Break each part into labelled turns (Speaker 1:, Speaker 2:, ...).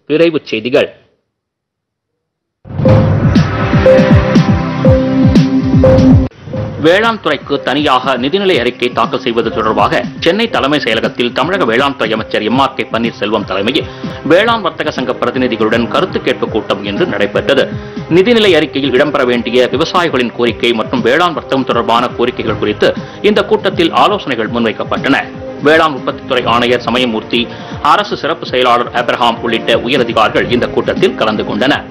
Speaker 1: விரைவுச் செய்திகள் வேளாண் துறைக்கு தனியாக நிதிநிலை அறிக்கை தாக்கல் செய்வது தொடர்பாக சென்னை தலைமை செயலகத்தில் தமிழக வேளாண் துறை அமைச்சர் எம் ஆர் கே பன்னீர்செல்வம் தலைமையில் வேளாண் வர்த்தக சங்க பிரதிநிதிகளுடன் கருத்து கேட்பு கூட்டம் இன்று நடைபெற்றது நிதிநிலை அறிக்கையில் இடம்பெற வேண்டிய விவசாயிகளின் கோரிக்கை மற்றும் வேளாண் வர்த்தகம் தொடர்பான கோரிக்கைகள் குறித்து இந்த கூட்டத்தில் ஆலோசனைகள் முன்வைக்கப்பட்டன வேளாண் உற்பத்தித்துறை ஆணையர் சமயமூர்த்தி அரசு சிறப்பு செயலாளர் அப்ரஹாம் உள்ளிட்ட உயரதிகாரிகள் இந்த கூட்டத்தில் கலந்து கொண்டனர்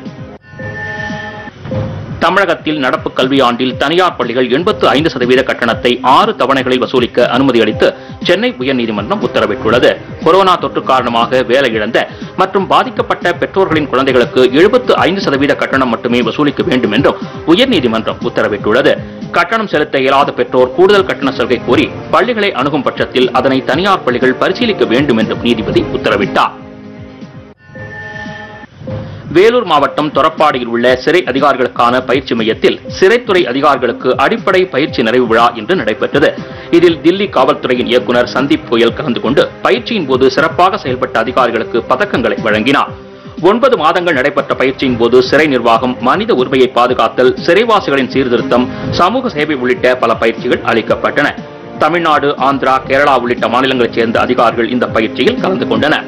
Speaker 1: தமிழகத்தில் நடப்பு கல்வியாண்டில் தனியார் பள்ளிகள் எண்பத்து ஐந்து சதவீத கட்டணத்தை ஆறு தவணைகளில் வசூலிக்க அனுமதி அளித்து சென்னை உயர்நீதிமன்றம் உத்தரவிட்டுள்ளது கொரோனா தொற்று காரணமாக வேலை இழந்த மற்றும் பாதிக்கப்பட்ட பெற்றோர்களின் குழந்தைகளுக்கு எழுபத்து ஐந்து சதவீத கட்டணம் மட்டுமே வசூலிக்க வேண்டும் என்றும் உயர்நீதிமன்றம் உத்தரவிட்டுள்ளது கட்டணம் செலுத்த இயலாத பெற்றோர் கூடுதல் கட்டண சலுகை கோரி பள்ளிகளை அணுகும் பட்சத்தில் அதனை தனியார் பள்ளிகள் பரிசீலிக்க வேண்டும் என்றும் நீதிபதி உத்தரவிட்டார் வேலூர் மாவட்டம் தொரப்பாடியில் உள்ள சிறை அதிகாரிகளுக்கான பயிற்சி மையத்தில் சிறைத்துறை அதிகாரிகளுக்கு அடிப்படை பயிற்சி நிறைவு விழா இன்று நடைபெற்றது இதில் தில்லி காவல்துறையின் இயக்குநர் சந்தீப் கோயல் கலந்து கொண்டு பயிற்சியின் போது சிறப்பாக செயல்பட்ட அதிகாரிகளுக்கு பதக்கங்களை வழங்கினார் ஒன்பது மாதங்கள் நடைபெற்ற பயிற்சியின் போது சிறை நிர்வாகம் மனித உரிமையை பாதுகாத்தல் சிறைவாசிகளின் சீர்திருத்தம் சமூக சேவை உள்ளிட்ட பல பயிற்சிகள் அளிக்கப்பட்டன தமிழ்நாடு ஆந்திரா கேரளா உள்ளிட்ட மாநிலங்களைச் சேர்ந்த அதிகாரிகள் இந்த பயிற்சியில் கலந்து கொண்டனர்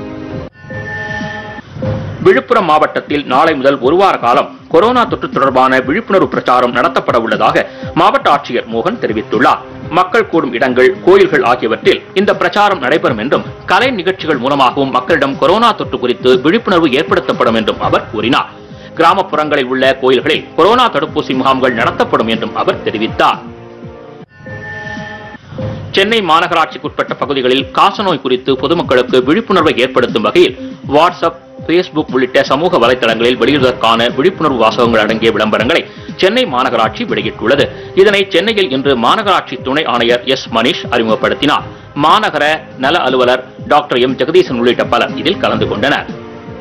Speaker 1: விழுப்புரம் மாவட்டத்தில் நாளை முதல் ஒரு வார காலம் கொரோனா தொற்று தொடர்பான விழிப்புணர்வு பிரச்சாரம் நடத்தப்பட உள்ளதாக மாவட்ட ஆட்சியர் மோகன் தெரிவித்துள்ளார் மக்கள் கூடும் இடங்கள் கோயில்கள் ஆகியவற்றில் இந்த பிரச்சாரம் நடைபெறும் என்றும் கலை நிகழ்ச்சிகள் மூலமாகவும் மக்களிடம் கொரோனா தொற்று குறித்து விழிப்புணர்வு ஏற்படுத்தப்படும் என்றும் அவர் கூறினார் கிராமப்புறங்களில் உள்ள கோயில்களில் கொரோனா தடுப்பூசி முகாம்கள் நடத்தப்படும் என்றும் அவர் தெரிவித்தார் சென்னை மாநகராட்சிக்குட்பட்ட பகுதிகளில் காசநோய் குறித்து பொதுமக்களுக்கு விழிப்புணர்வை ஏற்படுத்தும் வகையில் வாட்ஸ்அப் பேஸ்புக் உள்ளிட்ட சமூக வலைதளங்களில் வெளியிடுவதற்கான விழிப்புணர்வு வாசகங்கள் அடங்கிய விளம்பரங்களை சென்னை மாநகராட்சி வெளியிட்டுள்ளது இதனை சென்னையில் இன்று மாநகராட்சி துணை ஆணையர் எஸ் மணிஷ் அறிமுகப்படுத்தினார் மாநகர நல அலுவலர் டாக்டர் எம் ஜெகதீசன் உள்ளிட்ட பலர் இதில் கலந்து கொண்டனர்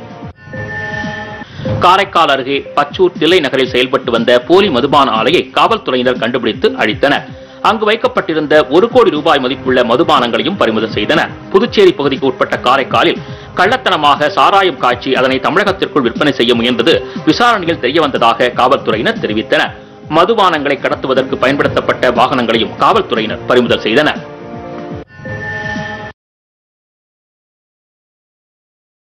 Speaker 1: காரைக்கால் அருகே பச்சூர் தில்லை நகரில் செயல்பட்டு வந்த போலி மதுபான ஆலையை காவல்துறையினர் கண்டுபிடித்து அழித்தனர் அங்கு வைக்கப்பட்டிருந்த ஒரு கோடி ரூபாய் மதிப்புள்ள மதுபானங்களையும் பறிமுதல் செய்தனர் புதுச்சேரி பகுதிக்கு உட்பட்ட காரைக்காலில் கள்ளத்தனமாக சாராயம் காய்ச்சி அதனை தமிழகத்திற்குள் விற்பனை செய்ய முயன்றது விசாரணையில் தெரியவந்ததாக காவல்துறையினர் தெரிவித்தனர் மதுபானங்களை கடத்துவதற்கு பயன்படுத்தப்பட்ட வாகனங்களையும் காவல்துறையினர் பறிமுதல் செய்தனர்